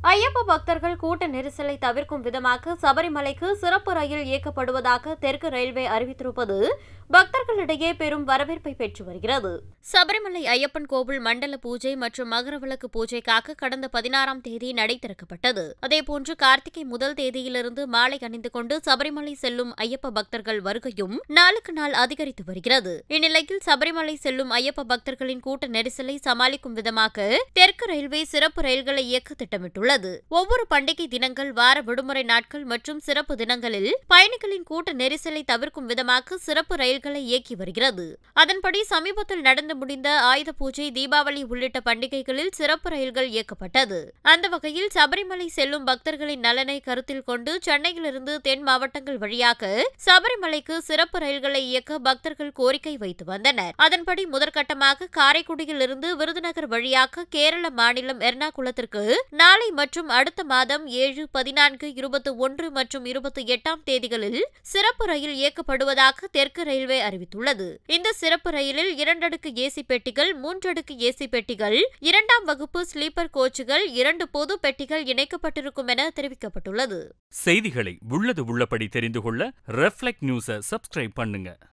ஐயப்ப பக்தர்கள் கூட்ட நெரிசலை தவிர்க்கும் விதமாக சபரிமலைக்கு சிறப்பு ரயில் இயக்கப்படுவதாக தெற்கு ரயில்வே அறிவித்திருப்பது பக்தர்களிடையே பெரும் வரவேற்பை பெற்று வருகிறது சபரிமலை ஐயப்பன் கோவில் மண்டல பூஜை மற்றும் மகரவிளக்கு பூஜைக்காக கடந்த பதினாறாம் தேதி நடை திறக்கப்பட்டது அதேபோன்று கார்த்திகை முதல் தேதியிலிருந்து மாலை அணிந்து கொண்டு சபரிமலை செல்லும் ஐயப்ப பக்தர்கள் வருகையும் நாளுக்கு நாள் அதிகரித்து வருகிறது இந்நிலையில் சபரிமலை செல்லும் ஐயப்ப பக்தர்களின் கூட்ட நெரிசலை சமாளிக்கும் விதமாக தெற்கு ரயில்வே சிறப்பு ரயில்களை இயக்க திட்டமிட்டுள்ளது ஒவ்வொரு பண்டிகை தினங்கள் வார விடுமுறை நாட்கள் மற்றும் சிறப்பு தினங்களில் பயணிகளின் கூட்ட நெரிசலை தவிர்க்கும் விதமாக சிறப்பு ரயில்களை இயக்கி வருகிறது அதன்படி சமீபத்தில் நடந்து முடிந்த ஆயுத பூஜை தீபாவளி உள்ளிட்ட பண்டிகைகளில் சிறப்பு ரயில்கள் இயக்கப்பட்டது அந்த வகையில் சபரிமலை செல்லும் பக்தர்களின் நலனை கருத்தில் கொண்டு சென்னையிலிருந்து தென் மாவட்டங்கள் வழியாக சபரிமலைக்கு சிறப்பு ரயில்களை இயக்க பக்தர்கள் கோரிக்கை வைத்து வந்தனர் அதன்படி முதற்கட்டமாக காரைக்குடியிலிருந்து விருதுநகர் வழியாக கேரள மாநிலம் எர்ணாகுளத்திற்கு நாளை மற்றும் அடுத்த மாதம் ஏழு பதினான்கு இருபத்தி ஒன்று மற்றும் இருபத்தி எட்டாம் தேதிகளில் சிறப்பு ரயில் இயக்கப்படுவதாக தெற்கு ரயில்வே அறிவித்துள்ளது இந்த சிறப்பு ரயிலில் இரண்டடுக்கு ஏசி பெட்டிகள் மூன்றடுக்கு ஏசி பெட்டிகள் இரண்டாம் வகுப்பு ஸ்லீப்பர் கோச்சுகள் இரண்டு பொது பெட்டிகள் இணைக்கப்பட்டிருக்கும் என தெரிவிக்கப்பட்டுள்ளது செய்திகளை உள்ளது உள்ளபடி தெரிந்து கொள்ள ரெஃப்ளெக்ட் நியூஸை சப்ஸ்கிரைப் பண்ணுங்க